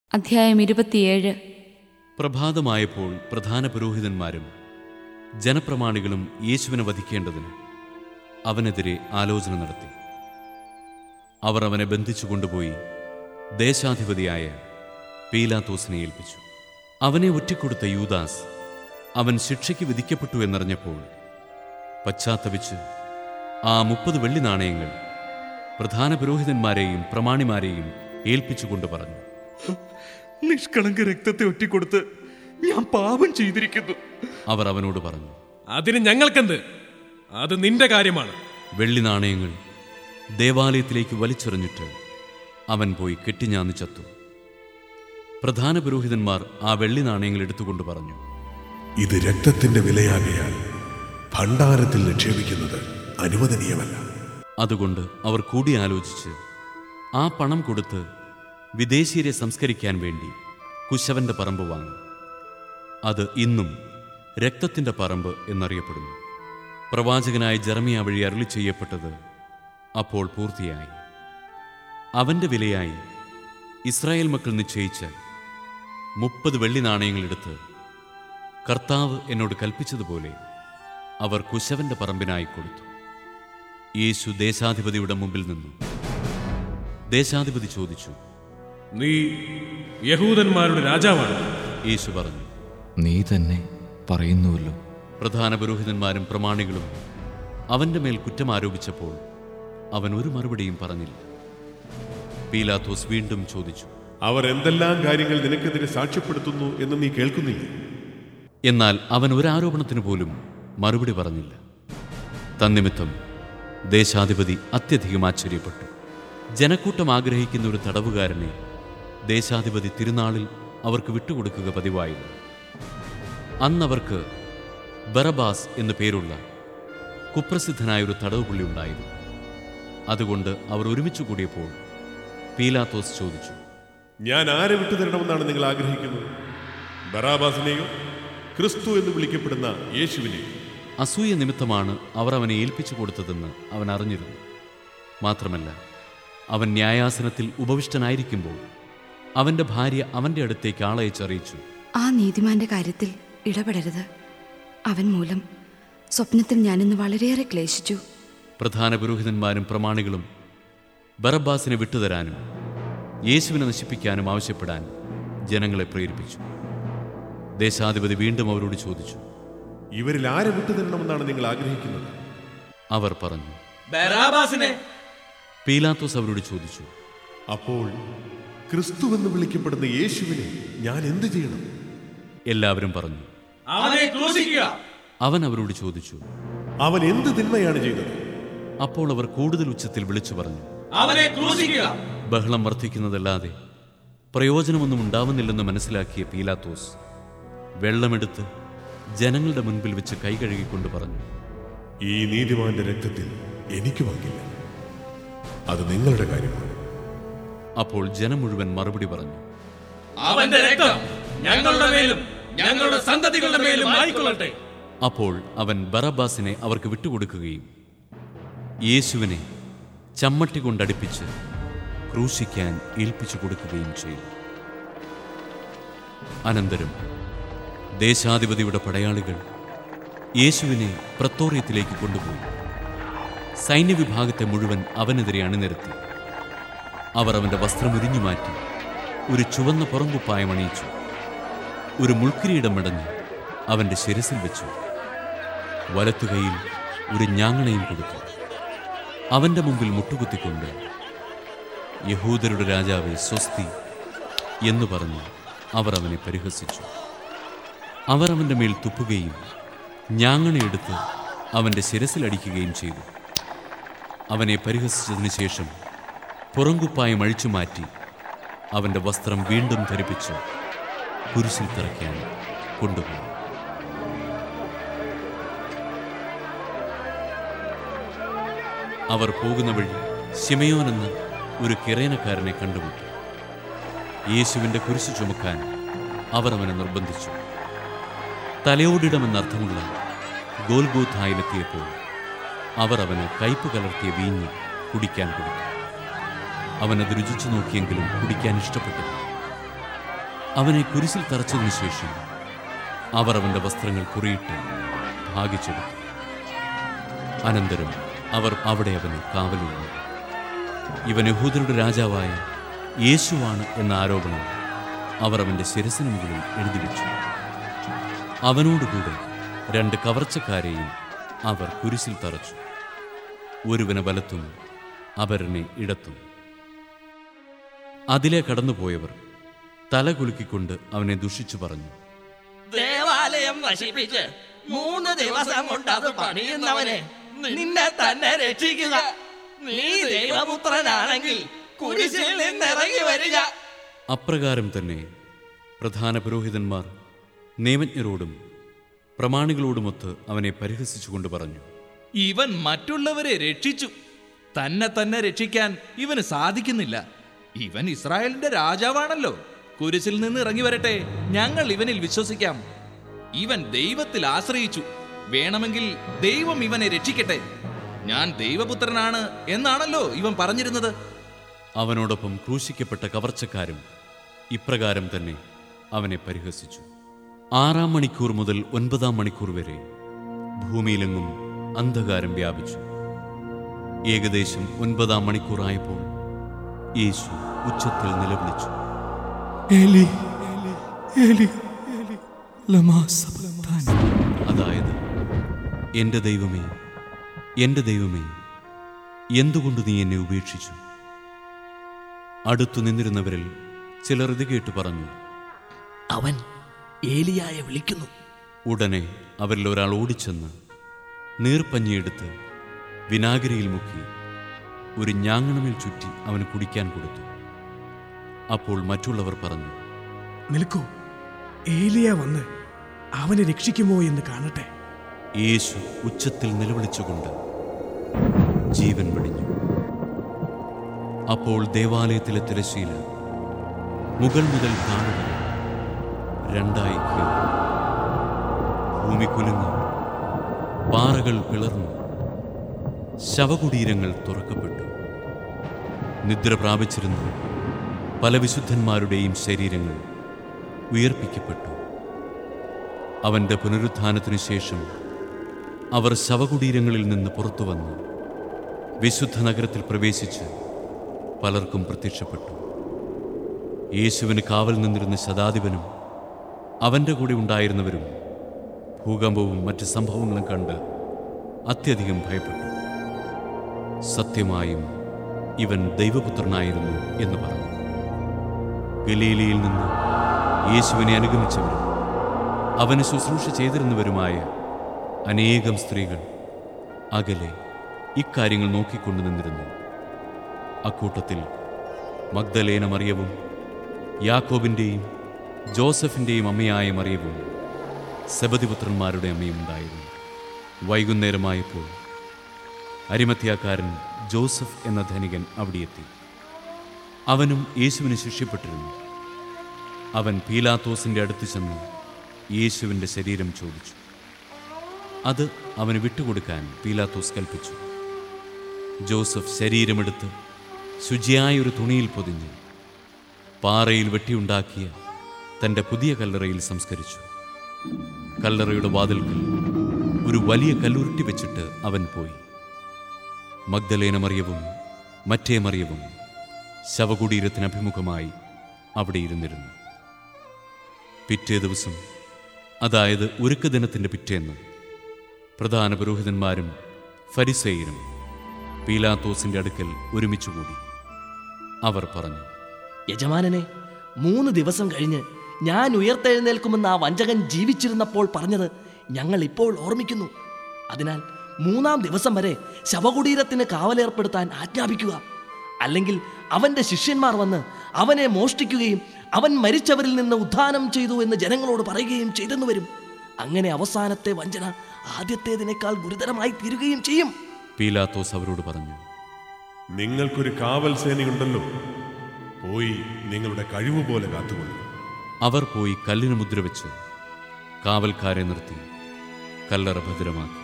അധ്യായം ഇരുപത്തിയേഴ് പ്രഭാതമായപ്പോൾ പ്രധാന പുരോഹിതന്മാരും ജനപ്രമാണികളും യേശുവിനെ വധിക്കേണ്ടതിന് അവനെതിരെ ആലോചന നടത്തി അവർ അവനെ ബന്ധിച്ചു കൊണ്ടുപോയി ദേശാധിപതിയായ പീലാത്തോസിനെ ഏൽപ്പിച്ചു അവനെ ഒറ്റിക്കൊടുത്ത യൂദാസ് അവൻ ശിക്ഷയ്ക്ക് വിധിക്കപ്പെട്ടു എന്നറിഞ്ഞപ്പോൾ പശ്ചാത്തപിച്ച് ആ മുപ്പത് വെള്ളി നാണയങ്ങൾ പ്രധാന പുരോഹിതന്മാരെയും പ്രമാണിമാരെയും ഏൽപ്പിച്ചുകൊണ്ട് പറഞ്ഞു നിഷ്കളങ്ക രക്തത്തെ ഒറ്റിക്കൊടുത്ത് ഞാൻ പാപം ചെയ്തിരിക്കുന്നു അവർ അവനോട് പറഞ്ഞു അതിന് ഞങ്ങൾക്കെന്ത് അത് നിന്റെ കാര്യമാണ് വെള്ളി നാണയങ്ങൾ ദേവാലയത്തിലേക്ക് വലിച്ചെറിഞ്ഞിട്ട് അവൻ പോയി കെട്ടിഞ്ഞാന്ന് ചത്തു പ്രധാന പുരോഹിതന്മാർ ആ വെള്ളി നാണയങ്ങൾ എടുത്തുകൊണ്ട് പറഞ്ഞു ഇത് രക്തത്തിന്റെ വിലയാകയാൽ ഭണ്ഡാരത്തിൽ നിക്ഷേപിക്കുന്നത് അനുവദനീയമല്ല അതുകൊണ്ട് അവർ കൂടിയാലോചിച്ച് ആ പണം കൊടുത്ത് വിദേശീയരെ സംസ്കരിക്കാൻ വേണ്ടി കുശവന്റെ പറമ്പ് വാങ്ങി അത് ഇന്നും രക്തത്തിന്റെ പറമ്പ് എന്നറിയപ്പെടുന്നു പ്രവാചകനായ ജർമിയ വഴി അരുളി ചെയ്യപ്പെട്ടത് അപ്പോൾ പൂർത്തിയായി അവന്റെ വിലയായി ഇസ്രായേൽ മക്കൾ നിശ്ചയിച്ച മുപ്പത് വെള്ളി നാണയങ്ങളെടുത്ത് കർത്താവ് എന്നോട് കൽപ്പിച്ചതുപോലെ അവർ കുശവന്റെ പറമ്പിനായി കൊടുത്തു യേശു ദേശാധിപതിയുടെ മുമ്പിൽ നിന്നു ദേശാധിപതി ചോദിച്ചു നീ യഹൂദന്മാരുടെ രാജാവാണ് യേശു പറഞ്ഞു നീ തന്നെ പറയുന്നുവല്ലോ പ്രധാന പുരോഹിതന്മാരും പ്രമാണികളും അവന്റെ മേൽ കുറ്റം ആരോപിച്ചപ്പോൾ അവൻ ഒരു മറുപടിയും പറഞ്ഞില്ല പീലാത്തോസ് വീണ്ടും ചോദിച്ചു അവർ എന്തെല്ലാം കാര്യങ്ങൾ നിനക്കെതിരെ സാക്ഷ്യപ്പെടുത്തുന്നു എന്ന് നീ കേൾക്കുന്നില്ലേ എന്നാൽ അവൻ ഒരാരോപണത്തിനു പോലും മറുപടി പറഞ്ഞില്ല തന്നിമിത്തം ദേശാധിപതി അത്യധികം ആശ്ചര്യപ്പെട്ടു ജനക്കൂട്ടം ആഗ്രഹിക്കുന്ന ഒരു തടവുകാരനെ ദേശാധിപതി തിരുനാളിൽ അവർക്ക് വിട്ടുകൊടുക്കുക പതിവായിരുന്നു അന്നവർക്ക് ബറബാസ് എന്നു പേരുള്ള കുപ്രസിദ്ധനായ ഒരു തടവുപുള്ളി ഉണ്ടായിരുന്നു അതുകൊണ്ട് അവർ ഒരുമിച്ച് കൂടിയപ്പോൾ പീലാത്തോസ് ചോദിച്ചു ഞാൻ ആരെ വിട്ടുതരണമെന്നാണ് നിങ്ങൾ ആഗ്രഹിക്കുന്നത് ബറാബാസിനെയോ ക്രിസ്തു എന്ന് വിളിക്കപ്പെടുന്ന യേശുവിനെയോ അസൂയ നിമിത്തമാണ് അവർ അവനെ ഏൽപ്പിച്ചു കൊടുത്തതെന്ന് അവൻ അറിഞ്ഞിരുന്നു മാത്രമല്ല അവൻ ന്യായാസനത്തിൽ ഉപവിഷ്ടനായിരിക്കുമ്പോൾ അവന്റെ ഭാര്യ അവന്റെ അടുത്തേക്ക് ആളയച്ചറിയിച്ചു ആ നീതിമാന്റെ കാര്യത്തിൽ ഇടപെടരുത് അവൻ മൂലം സ്വപ്നത്തിൽ ഞാനിന്ന് വളരെയേറെ ക്ലേശിച്ചു പ്രധാന പുരോഹിതന്മാരും പ്രമാണികളും ബറബ്ബാസിനെ വിട്ടുതരാനും യേശുവിനെ നശിപ്പിക്കാനും ആവശ്യപ്പെടാൻ ജനങ്ങളെ പ്രേരിപ്പിച്ചു ദേശാധിപതി വീണ്ടും അവരോട് ചോദിച്ചു ഇവരിൽ ആരെ വിട്ടുതരണമെന്നാണ് നിങ്ങൾ ആഗ്രഹിക്കുന്നത് അവർ പറഞ്ഞു ബരാബാസിനെ പീലാത്തോസ് അവരോട് ചോദിച്ചു അപ്പോൾ ക്രിസ്തു എന്ന് വിളിക്കപ്പെടുന്ന യേശുവിനെ ഞാൻ എന്ത് ചെയ്യണം എല്ലാവരും പറഞ്ഞു അവനെ ക്രൂശിക്കുക അവൻ അവരോട് ചോദിച്ചു അവൻ എന്ത് തിന്മയാണ് ചെയ്തത് അപ്പോൾ അവർ കൂടുതൽ ഉച്ചത്തിൽ വിളിച്ചു പറഞ്ഞു അവനെ ക്രൂശിക്കുക ബഹളം വർദ്ധിക്കുന്നതല്ലാതെ പ്രയോജനമൊന്നും ഉണ്ടാവുന്നില്ലെന്ന് മനസ്സിലാക്കിയ പീലാത്തോസ് വെള്ളമെടുത്ത് ജനങ്ങളുടെ മുൻപിൽ വെച്ച് കൈ കഴുകിക്കൊണ്ട് പറഞ്ഞു ഈ നീതിമാന്റെ രക്തത്തിൽ എനിക്ക് പങ്കില്ല അത് നിങ്ങളുടെ കാര്യമാണ് അപ്പോൾ ജനം മുഴുവൻ മറുപടി പറഞ്ഞു അവന്റെ രക്തം ഞങ്ങളുടെ മേലും ഞങ്ങളുടെ സന്തതികളുടെ മേലും ആയിക്കൊള്ളട്ടെ അപ്പോൾ അവൻ ബറബാസിനെ അവർക്ക് വിട്ടുകൊടുക്കുകയും യേശുവിനെ ചമ്മട്ടി കൊണ്ടടിപ്പിച്ച് ക്രൂശിക്കാൻ ഏൽപ്പിച്ചു കൊടുക്കുകയും ചെയ്തു അനന്തരം ദേശാധിപതിയുടെ പടയാളികൾ യേശുവിനെ പ്രത്തോറിയത്തിലേക്ക് കൊണ്ടുപോയി സൈന്യവിഭാഗത്തെ മുഴുവൻ അവനെതിരെ അണിനിരത്തി അവർ അവന്റെ വസ്ത്രം ഉരിഞ്ഞു മാറ്റി ഒരു ചുവന്ന പുറങ്കുപ്പായം അണിയിച്ചു ഒരു മുൾക്കിരീടം മെടഞ്ഞ് അവന്റെ ശിരസിൽ വെച്ചു വലത്തുകൈയിൽ ഒരു ഞാങ്ങണയും കൊടുത്തു അവന്റെ മുമ്പിൽ മുട്ടുകുത്തിക്കൊണ്ട് യഹൂദരുടെ രാജാവെ സ്വസ്തി എന്ന് പറഞ്ഞ് അവർ അവനെ പരിഹസിച്ചു അവർ അവന്റെ മേൽ തുപ്പുകയും ഞാങ്ങണയെടുത്ത് അവന്റെ ശിരസിലടിക്കുകയും ചെയ്തു അവനെ പരിഹസിച്ചതിന് ശേഷം പുറങ്കുപ്പായം അഴിച്ചു മാറ്റി അവന്റെ വസ്ത്രം വീണ്ടും ധരിപ്പിച്ച് കുരിശിൽ തിറയ്ക്കാൻ കൊണ്ടുപോയി അവർ പോകുന്ന വഴി ശിമയോൻ എന്ന ഒരു കിറേനക്കാരനെ കണ്ടുമുട്ടി യേശുവിൻ്റെ കുരിശ് ചുമക്കാൻ അവർ അവനെ നിർബന്ധിച്ചു തലയോടിടമെന്നർത്ഥമുള്ള ഗോൽഗോഥായിലെത്തിയപ്പോൾ അവർ അവന് കയ്പ് കലർത്തിയ വീഞ്ഞ് കുടിക്കാൻ കൊടുത്തു അവനത് രുചിച്ചു നോക്കിയെങ്കിലും കുടിക്കാൻ ഇഷ്ടപ്പെട്ടില്ല അവനെ കുരിശിൽ തറച്ചതിനു ശേഷം അവർ അവന്റെ വസ്ത്രങ്ങൾ കുറിയിട്ട് ഭാഗിച്ചെടുത്തു അനന്തരം അവർ അവിടെ അവനെ കാവലിരുന്നു ഇവൻ യഹൂദരുടെ രാജാവായ യേശുവാണ് എന്ന ആരോപണം അവർ അവന്റെ ശിരസിന് മുകളിൽ എഴുതി വെച്ചു അവനോടുകൂടെ രണ്ട് കവർച്ചക്കാരെയും അവർ കുരിശിൽ തറച്ചു ഒരുവനെ വലത്തും അപരനെ ഇടത്തും അതിലെ കടന്നുപോയവർ തല കുലുക്കിക്കൊണ്ട് അവനെ ദുഷിച്ചു പറഞ്ഞു ദേവാലയം നശിപ്പിച്ച് മൂന്ന് ദിവസം കൊണ്ട് അത് പണിയുന്നവനെ നിന്നെ തന്നെ രക്ഷിക്കുക നീ ദൈവപുത്രനാണെങ്കിൽ കുരിശിൽ നിന്നിറങ്ങി വരിക അപ്രകാരം തന്നെ പ്രധാന പുരോഹിതന്മാർ നിയമജ്ഞരോടും പ്രമാണികളോടുമൊത്ത് അവനെ പരിഹസിച്ചുകൊണ്ട് പറഞ്ഞു ഇവൻ മറ്റുള്ളവരെ രക്ഷിച്ചു തന്നെ തന്നെ രക്ഷിക്കാൻ ഇവന് സാധിക്കുന്നില്ല ഇവൻ ഇസ്രായേലിന്റെ രാജാവാണല്ലോ കുരിശിൽ നിന്ന് ഇറങ്ങി വരട്ടെ ഞങ്ങൾ ഇവനിൽ വിശ്വസിക്കാം ഇവൻ ദൈവത്തിൽ ആശ്രയിച്ചു വേണമെങ്കിൽ ദൈവം ഇവനെ രക്ഷിക്കട്ടെ ഞാൻ ദൈവപുത്രനാണ് എന്നാണല്ലോ ഇവൻ പറഞ്ഞിരുന്നത് അവനോടൊപ്പം ക്രൂശിക്കപ്പെട്ട കവർച്ചക്കാരും ഇപ്രകാരം തന്നെ അവനെ പരിഹസിച്ചു ആറാം മണിക്കൂർ മുതൽ ഒൻപതാം മണിക്കൂർ വരെ ഭൂമിയിലെങ്ങും അന്ധകാരം വ്യാപിച്ചു ഏകദേശം ഒൻപതാം മണിക്കൂറായപ്പോൾ യേശു ഉച്ചത്തിൽ നിലവിളിച്ചു ഏലി ഏലി ലമാ സബക്താനി അതായത് എൻ്റെ ദൈവമേ എൻ്റെ ദൈവമേ എന്തുകൊണ്ട് നീ എന്നെ ഉപേക്ഷിച്ചു അടുത്തു നിന്നിരുന്നവരിൽ ചിലർ ഇത് കേട്ടു പറഞ്ഞു അവൻ ഏലിയായെ വിളിക്കുന്നു ഉടനെ അവരിൽ ഒരാൾ ഓടിച്ചെന്ന് നീർപ്പഞ്ഞിയെടുത്ത് വിനാഗിരിയിൽ മുക്കി ഒരു ഞാങ്ങണമേൽ ചുറ്റി അവന് കുടിക്കാൻ കൊടുത്തു അപ്പോൾ മറ്റുള്ളവർ പറഞ്ഞു നിൽക്കൂ ഏലിയ വന്ന് അവനെ രക്ഷിക്കുമോ എന്ന് കാണട്ടെ യേശു ഉച്ചത്തിൽ നിലവിളിച്ചുകൊണ്ട് ജീവൻ വെടിഞ്ഞു അപ്പോൾ ദേവാലയത്തിലെ തിരശീല മുകൾ മുതൽ താഴെ വരെ രണ്ടായി കീറി ഭൂമി കുലുങ്ങി പാറകൾ പിളർന്നു ശവകുടീരങ്ങൾ തുറക്കപ്പെട്ടു നിദ്ര പ്രാപിച്ചിരുന്ന പല വിശുദ്ധന്മാരുടെയും ശരീരങ്ങൾ ഉയർപ്പിക്കപ്പെട്ടു അവന്റെ പുനരുത്ഥാനത്തിനു ശേഷം അവർ ശവകുടീരങ്ങളിൽ നിന്ന് പുറത്തു വന്ന് വിശുദ്ധ നഗരത്തിൽ പ്രവേശിച്ച് പലർക്കും പ്രത്യക്ഷപ്പെട്ടു യേശുവിന് കാവൽ നിന്നിരുന്ന ശതാധിപനും അവൻ്റെ കൂടെ ഉണ്ടായിരുന്നവരും ഭൂകമ്പവും മറ്റ് സംഭവങ്ങളും കണ്ട് അത്യധികം ഭയപ്പെട്ടു സത്യമായും ഇവൻ ദൈവപുത്രനായിരുന്നു എന്ന് പറഞ്ഞു ഗലീലയിൽ നിന്ന് യേശുവിനെ അനുഗമിച്ചവരും അവന് ശുശ്രൂഷ ചെയ്തിരുന്നവരുമായ അനേകം സ്ത്രീകൾ അകലെ ഇക്കാര്യങ്ങൾ നോക്കിക്കൊണ്ടു നിന്നിരുന്നു അക്കൂട്ടത്തിൽ മഗ്ദലേന മറിയവും യാക്കോബിൻ്റെയും ജോസഫിൻ്റെയും അമ്മയായ മറിയവും സെബതിപുത്രന്മാരുടെ അമ്മയും ഉണ്ടായിരുന്നു വൈകുന്നേരമായപ്പോൾ അരിമത്യാക്കാരൻ ജോസഫ് എന്ന ധനികൻ അവിടെയെത്തി അവനും യേശുവിന് ശിഷ്യപ്പെട്ടിരുന്നു അവൻ പീലാത്തോസിൻ്റെ അടുത്ത് ചെന്ന് യേശുവിൻ്റെ ശരീരം ചോദിച്ചു അത് അവന് വിട്ടുകൊടുക്കാൻ പീലാത്തോസ് കൽപ്പിച്ചു ജോസഫ് ശരീരമെടുത്ത് ശുചിയായ ഒരു തുണിയിൽ പൊതിഞ്ഞ് പാറയിൽ വെട്ടിയുണ്ടാക്കിയ തൻ്റെ പുതിയ കല്ലറയിൽ സംസ്കരിച്ചു കല്ലറയുടെ വാതിൽക്കൽ ഒരു വലിയ കല്ലുരുട്ടി വെച്ചിട്ട് അവൻ പോയി മഗ്ദലേന മറിയവും മറ്റേ മറിയവും ശവകുടീരത്തിന് അഭിമുഖമായി അവിടെ ഇരുന്നിരുന്നു പിറ്റേ ദിവസം അതായത് ഒരുക്ക ദിനത്തിൻ്റെ പിറ്റേന്ന് പ്രധാന പുരോഹിതന്മാരും ഫരിസേയരും പീലാത്തോസിന്റെ അടുക്കൽ ഒരുമിച്ചുകൂടി അവർ പറഞ്ഞു യജമാനനെ മൂന്ന് ദിവസം കഴിഞ്ഞ് ഞാൻ ഉയർത്തെഴുന്നേൽക്കുമെന്ന് ആ വഞ്ചകൻ ജീവിച്ചിരുന്നപ്പോൾ പറഞ്ഞത് ഞങ്ങൾ ഇപ്പോൾ ഓർമ്മിക്കുന്നു അതിനാൽ മൂന്നാം ദിവസം വരെ ശവകുടീരത്തിന് കാവലേർപ്പെടുത്താൻ ആജ്ഞാപിക്കുക അല്ലെങ്കിൽ അവന്റെ ശിഷ്യന്മാർ വന്ന് അവനെ മോഷ്ടിക്കുകയും അവൻ മരിച്ചവരിൽ നിന്ന് ഉത്ഥാനം ചെയ്തു എന്ന് ജനങ്ങളോട് പറയുകയും ചെയ്തെന്ന് വരും അങ്ങനെ അവസാനത്തെ വഞ്ചന ആദ്യത്തേതിനേക്കാൾ ഗുരുതരമായി തീരുകയും ചെയ്യും പീലാത്തോസ് അവരോട് പറഞ്ഞു നിങ്ങൾക്കൊരു കാവൽ സേനയുണ്ടല്ലോ പോയി നിങ്ങളുടെ കഴിവ് പോലെ കാത്തുകൊള്ളു അവർ പോയി കല്ലിന് മുദ്ര വെച്ച് കാവൽക്കാരെ നിർത്തി കല്ലറ ഭദ്രമാക്കി